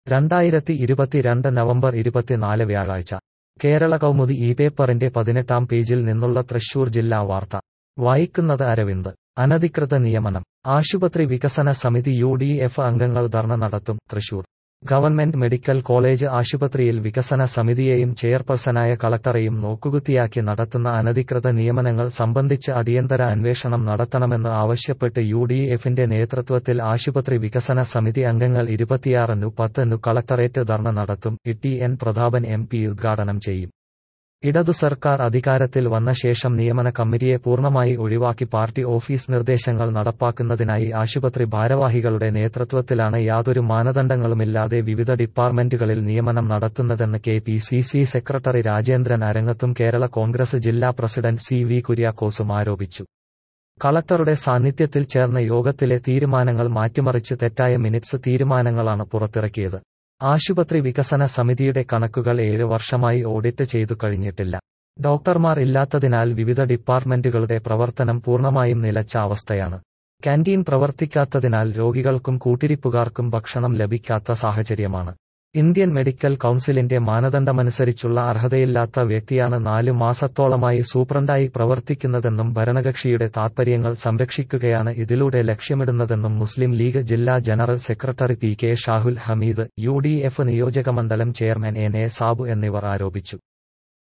രണ്ടായിരത്തി ഇരുപത്തിരണ്ട് നവംബർ ഇരുപത്തിനാല് വ്യാഴാഴ്ച കേരള കൗമുദി ഈ പേപ്പറിന്റെ പതിനെട്ടാം പേജിൽ നിന്നുള്ള തൃശൂർ ജില്ലാ വാർത്ത വായിക്കുന്നത് അരവിന്ദ് അനധികൃത നിയമനം ആശുപത്രി വികസന സമിതി യു ഡി എഫ് അംഗങ്ങൾ ധർണ നടത്തും തൃശൂർ ഗവൺമെന്റ് മെഡിക്കൽ കോളേജ് ആശുപത്രിയിൽ വികസന സമിതിയെയും ചെയർപേഴ്സണായ കളക്ടറെയും നോക്കുകുത്തിയാക്കി നടത്തുന്ന അനധികൃത നിയമനങ്ങൾ സംബന്ധിച്ച് അടിയന്തര അന്വേഷണം നടത്തണമെന്ന് ആവശ്യപ്പെട്ട് യു ഡി എഫിന്റെ നേതൃത്വത്തിൽ ആശുപത്രി വികസന സമിതി അംഗങ്ങൾ ഇരുപത്തിയാറിനു പത്തിനു കളക്ടറേറ്റ് ധർണ നടത്തും T N Prathapan M P ഉദ്ഘാടനം ചെയ്യും ഇടതു സർക്കാർ അധികാരത്തിൽ വന്ന ശേഷം നിയമന കമ്മിറ്റിയെ പൂർണ്ണമായി ഒഴിവാക്കി പാർട്ടി ഓഫീസ് നിർദ്ദേശങ്ങൾ നടപ്പാക്കുന്നതിനായി ആശുപത്രി ഭാരവാഹികളുടെ നേതൃത്വത്തിലാണ് യാതൊരു മാനദണ്ഡങ്ങളുമില്ലാതെ വിവിധ ഡിപ്പാർട്ട്മെന്റുകളിൽ നിയമനം നടത്തുന്നതെന്ന് K P C C secretary Rajendran അരങ്ങത്തും കേരള കോൺഗ്രസ് ജില്ലാ പ്രസിഡന്റ് സി വി കുര്യാക്കോസും ആരോപിച്ചു കളക്ടറുടെ സാന്നിധ്യത്തിൽ ചേർന്ന യോഗത്തിലെ തീരുമാനങ്ങൾ മാറ്റിമറിച്ച് തെറ്റായ മിനിറ്റ്സ് തീരുമാനങ്ങളാണ് പുറത്തിറക്കിയത് ആശുപത്രി വികസന സമിതിയുടെ കണക്കുകൾ ഏഴ് വർഷമായി ഓഡിറ്റ് ചെയ്തു കഴിഞ്ഞിട്ടില്ല ഡോക്ടർമാർ ഇല്ലാത്തതിനാൽ വിവിധ ഡിപ്പാർട്ട്മെന്റുകളുടെ പ്രവർത്തനം പൂർണ്ണമായും നിലച്ച അവസ്ഥയാണ് കാന്റീൻ പ്രവർത്തിക്കാത്തതിനാൽ രോഗികൾക്കും കൂട്ടിരിപ്പുകാർക്കും ഭക്ഷണം ലഭിക്കാത്ത സാഹചര്യമാണ് ഇന്ത്യൻ മെഡിക്കൽ കൗൺസിലിന്റെ മാനദണ്ഡമനുസരിച്ചുള്ള അർഹതയില്ലാത്ത വ്യക്തിയാണ് നാലു മാസത്തോളമായി സൂപ്രണ്ടായി പ്രവർത്തിക്കുന്നതെന്നും ഭരണകക്ഷിയുടെ താൽപര്യങ്ങൾ സംരക്ഷിക്കുകയാണ് ഇതിലൂടെ ലക്ഷ്യമിടുന്നതെന്നും മുസ്ലിം ലീഗ് ജില്ലാ general secretary P K Shahul Hameed U D F നിയോജകമണ്ഡലം ചെയർമാൻ എൻ എ സാബു എന്നിവർ ആരോപിച്ചു